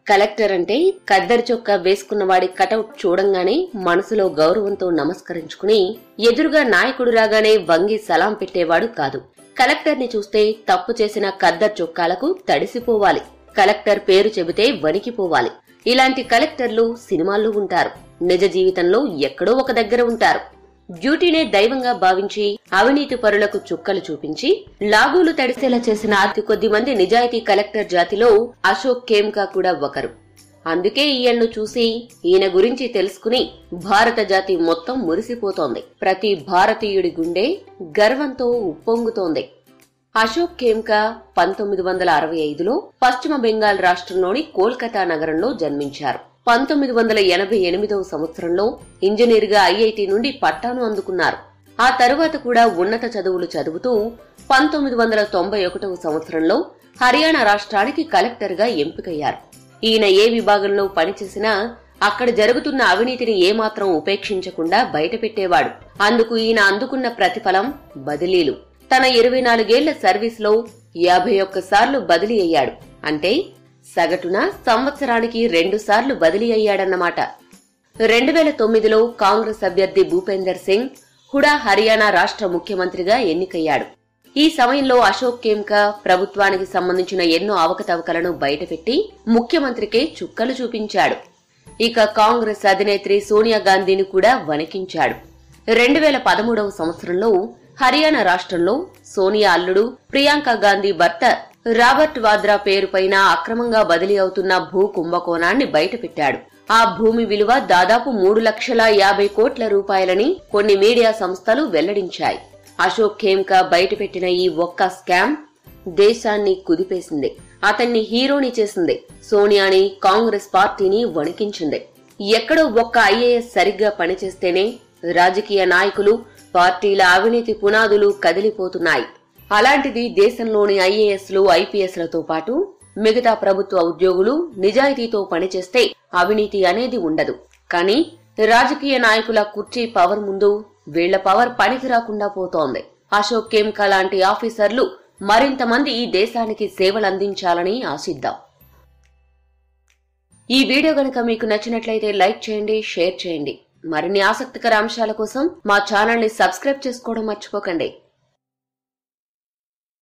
collector అంటే కద్దరి చొక్కా వేసుకున్నవాడి cutout చూడంగానే మనసులో గౌరవంతో నమస్కరించుకుని ఎదురుగా నాయకుడు రాగానే వంగి సలాం పెట్టేవాడు కాదు కలెక్టర్ని చూస్తే తప్పు చేసిన కద్దర్ చొక్కాలకు తడిసిపోవాలి కలెక్టర్ పేరు చెబితే వణికిపోవాలి ఇలాంటి కలెక్టర్లు సినిమాల్లో ఉంటారు నిజ జీవితంలో ఎక్కడో ఒక దగ్గర ఉంటారు డ్యూటీనే దైవంగా భావించి అవినీతి పరులకు చుక్కలు చూపించి లాగూలు తడిసేలా చేసిన అతి కొద్ది మంది నిజాయితీ కలెక్టర్ జాతిలో అశోక్ కేమ్కా కూడా ఒకరు అందుకే ఈయన్ను చూసి ఈయన గురించి తెలుసుకుని భారత జాతి మొత్తం మురిసిపోతోంది ప్రతి భారతీయుడి గుండె గర్వంతో ఉప్పొంగుతోంది అశోక్ ఖేమ్కా పంతొమ్మిది వందల అరవై ఐదులో పశ్చిమ బెంగాల్ రాష్ట్రంలోని కోల్కతా నగరంలో జన్మించారు పంతొమ్మిది వందల ఎనభై ఎనిమిదవ సంవత్సరంలో ఇంజనీర్గా ఐఐటి నుండి పట్టాను అందుకున్నారు ఆ తరువాత కూడా ఉన్నత చదువులు చదువుతూ పంతొమ్మిది వందల తొంభై ఒకటవ సంవత్సరంలో హర్యానా రాష్ట్రానికి కలెక్టర్గా ఎంపికయ్యారు ఈయన ఏ విభాగంలో పనిచేసినా అక్కడ జరుగుతున్న అవినీతిని ఏమాత్రం ఉపేక్షించకుండా బయటపెట్టేవాడు అందుకు ఈయన అందుకున్న ప్రతిఫలం బదిలీలు తన ఇరవై నాలుగేళ్ల సర్వీస్లో యాభై ఒక్క సార్లు బదిలీ అయ్యాడు అంటే సగటున సంవత్సరానికి రెండు సార్లు బదిలీ అయ్యాడన్నమాట రెండు వేల తొమ్మిదిలో కాంగ్రెస్ అభ్యర్థి భూపేందర్ సింగ్ హుడా హర్యానా రాష్ట్ర ముఖ్యమంత్రిగా ఎన్నికయ్యాడు ఈ సమయంలో అశోక్ కేమ్కా ప్రభుత్వానికి సంబంధించిన ఎన్నో అవకతవకలను బయటపెట్టి ముఖ్యమంత్రికే చుక్కలు చూపించాడు ఇక కాంగ్రెస్ అధినేత్రి సోనియా గాంధీని కూడా వణికించాడు రెండు వేల పదమూడవ సంవత్సరంలో హర్యానా రాష్ట్రంలో సోనియా అల్లుడు ప్రియాంక గాంధీ భర్త రాబర్ట్ వాద్రా పేరుపైన అక్రమంగా బదిలీ అవుతున్న భూ కుంభకోణాన్ని బయటపెట్టాడు ఆ భూమి విలువ దాదాపు మూడు లక్షల యాభై కోట్ల రూపాయలని కొన్ని మీడియా సంస్థలు వెల్లడించాయి అశోక్ ఖేమ్కా బయటపెట్టిన ఈ ఒక్క స్కామ్ దేశాన్ని కుదిపేసింది అతన్ని హీరోని చేసింది సోనియాని కాంగ్రెస్ పార్టీని వణికించింది ఎక్కడో ఒక్క ఐఏఎస్ సరిగ్గా పనిచేస్తేనే రాజకీయ నాయకులు పార్టీల అవినీతి పునాదులు కదిలిపోతున్నాయి అలాంటిది దేశంలోని ఐఏఎస్లు ఐపీఎస్లతో పాటు మిగతా ప్రభుత్వ ఉద్యోగులు నిజాయితీతో పనిచేస్తే అవినీతి అనేది ఉండదు కానీ రాజకీయ నాయకుల కుర్చీ పవర్ ముందు వీళ్ల పవర్ పనికి రాకుండా పోతోంది అశోక్ కేమ్కా లాంటి ఆఫీసర్లు మరింత మంది ఈ దేశానికి సేవలందించాలని ఆశిద్దాం ఈ వీడియో గనుక మీకు నచ్చినట్లయితే లైక్ చేయండి షేర్ చేయండి మరిన్ని ఆసక్తికర అంశాల కోసం మా ఛానల్ ని సబ్స్క్రైబ్ చేసుకోవడం మర్చిపోకండి